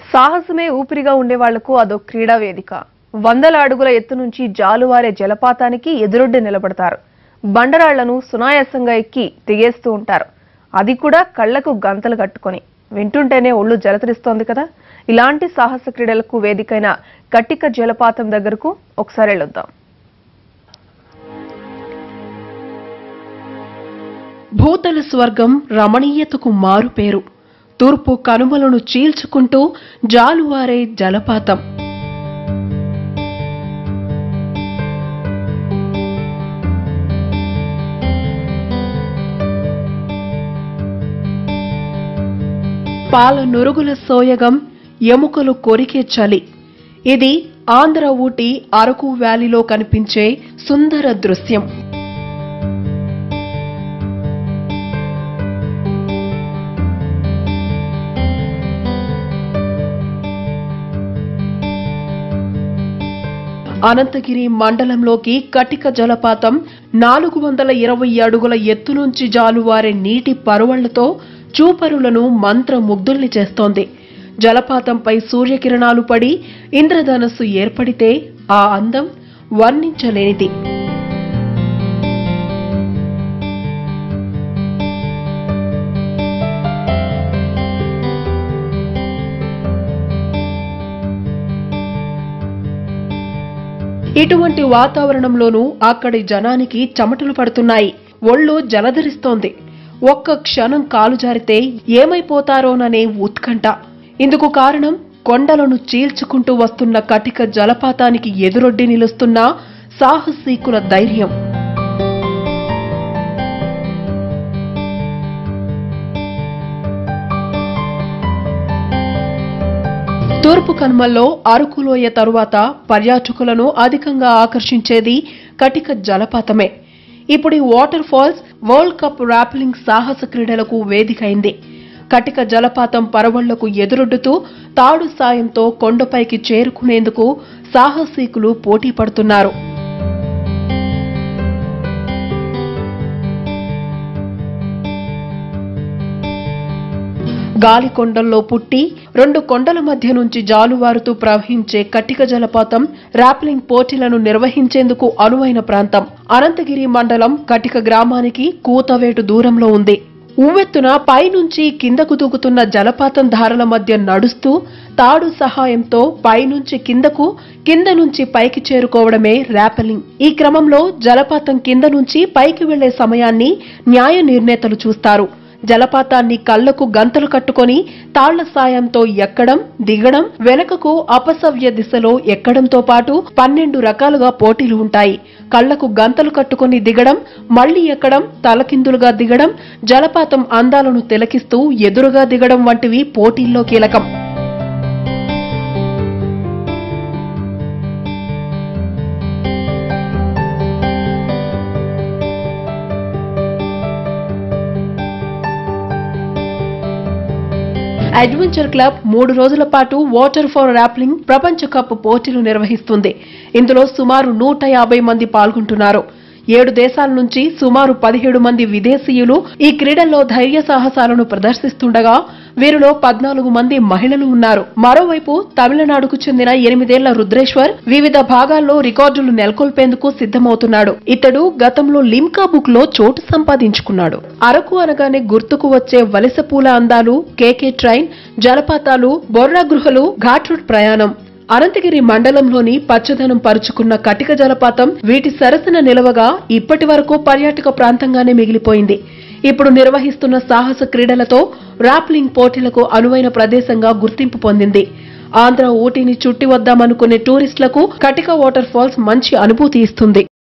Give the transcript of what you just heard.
సాహసమే ఊపిరిగా ఉండే వాళ్లకు అదో క్రీడా వేదిక వందల అడుగుల ఎత్తు నుంచి జాలువారే జలపాతానికి ఎదురొడ్డి నిలబడతారు బండరాళ్లను సునాయాసంగా ఎక్కి దిగేస్తూ ఉంటారు అది కూడా కళ్లకు గంతలు కట్టుకొని వింటుంటేనే ఒళ్ళు జలతరిస్తోంది కదా ఇలాంటి సాహస క్రీడలకు వేదికైన కట్టిక జలపాతం దగ్గరకు ఒకసారి వెళ్ళొద్దాం భూతల స్వర్గం రమణీయతకు మారుపేరు తూర్పు కనుమలను చీల్చుకుంటూ జాలువారే జలపాతం పాల నురుగుల సోయగం ఎముకలు కొరికే చలి ఇది ఆంధ్ర ఊటీ అరకు వ్యాలీలో కనిపించే సుందర దృశ్యం అనంతగిరి మండలంలోకి కటిక జలపాతం నాలుగు వందల ఇరవై అడుగుల ఎత్తు నుంచి జాలువారే నీటి పరువళ్లతో చూపరులను మంత్రముగ్ధుల్ని చేస్తోంది జలపాతంపై సూర్యకిరణాలు పడి ఇంద్రధనస్సు ఏర్పడితే ఆ అందం వర్ణించలేనిది ఇటువంటి వాతావరణంలోనూ అక్కడి జనానికి చెమటలు పడుతున్నాయి ఒళ్ళు జలధరిస్తోంది ఒక్క క్షణం కాలు జారితే ఏమైపోతారోననే ఉత్కంఠ ఇందుకు కారణం కొండలను చీల్చుకుంటూ వస్తున్న కటిక జలపాతానికి ఎదురొడ్డి నిలుస్తున్న సాహసీకుల ధైర్యం తూర్పు కనుమల్లో అరకులోయ తరువాత పర్యాటకులను అధికంగా ఆకర్షించేది కటిక జలపాతమే ఇప్పుడు ఈ water falls world cup rappelling సాహస క్రీడలకు వేదికైంది కటిక జలపాతం పరవళ్లకు ఎదురొడ్డుతూ తాడు సాయంతో కొండపైకి చేరుకునేందుకు సాహసీకులు పోటీ పడుతున్నారు గాలి కొండల్లో పుట్టి రెండు కొండల మధ్య నుంచి జాలువారుతూ ప్రవహించే కట్టిక జలపాతం ర్యాప్లింగ్ పోటీలను నిర్వహించేందుకు అనువైన ప్రాంతం అనంతగిరి మండలం కటిక గ్రామానికి కూతవేటు దూరంలో ఉంది ఉవ్వెత్తున పైనుంచి కిందకు దూకుతున్న జలపాతం ధారల మధ్య నడుస్తూ తాడు సహాయంతో పైనుంచి కిందకు కింద నుంచి పైకి చేరుకోవడమే ర్యాపెలింగ్ ఈ క్రమంలో జలపాతం కింద నుంచి పైకి వెళ్లే సమయాన్ని న్యాయ నిర్ణేతలు చూస్తారు జలపాతాన్ని కళ్లకు గంతలు కట్టుకొని తాళ్ల సాయంతో ఎక్కడం దిగడం వెనకకు అపసవ్య దిశలో ఎక్కడంతో పాటు పన్నెండు రకాలుగా పోటీలు ఉంటాయి కళ్లకు గంతలు కట్టుకొని దిగడం మళ్లీ ఎక్కడం తలకిందులుగా దిగడం జలపాతం అందాలను తిలకిస్తూ ఎదురుగా దిగడం వంటివి పోటీల్లో కీలకం అడ్వెంచర్ క్లబ్ మూడు రోజుల పాటు వాటర్ ఫర్ ర్యాప్లింగ్ ప్రపంచ కప్ పోటీలు నిర్వహిస్తుంది ఇందులో సుమారు నూట యాభై మంది పాల్గొంటున్నారు ఏడు దేశాల నుంచి సుమారు పదిహేడు మంది విదేశీయులు ఈ క్రీడల్లో ధైర్య సాహసాలను ప్రదర్శిస్తుండగా వీరిలో పద్నాలుగు మంది మహిళలు ఉన్నారు మరోవైపు తమిళనాడుకు చెందిన ఎనిమిదేళ్ల రుద్రేశ్వర్ వివిధ భాగాల్లో రికార్డులు నెలకొల్పేందుకు సిద్ధమవుతున్నాడు ఇతడు గతంలో లిమ్కా బుక్ లో చోటు సంపాదించుకున్నాడు అరకు అనగానే గుర్తుకు వచ్చే వలస పూల అందాలు కేకే ట్రైన్ జలపాతాలు బొర్రా గృహలు ఘాట్ రూట్ ప్రయాణం అనంతగిరి మండలంలోని పచ్చదనం పరుచుకున్న కటిక జలపాతం వీటి సరసన నిలవగా ఇప్పటి వరకు పర్యాటక ప్రాంతంగానే మిగిలిపోయింది ఇప్పుడు నిర్వహిస్తున్న సాహస క్రీడలతో ర్యాప్లింగ్ పోటీలకు అనువైన ప్రదేశంగా గుర్తింపు పొందింది ఆంధ్ర ఊటీని చుట్టి వద్దామనుకునే టూరిస్టులకు కటిక వాటర్ ఫాల్స్ మంచి అనుభూతి ఇస్తుంది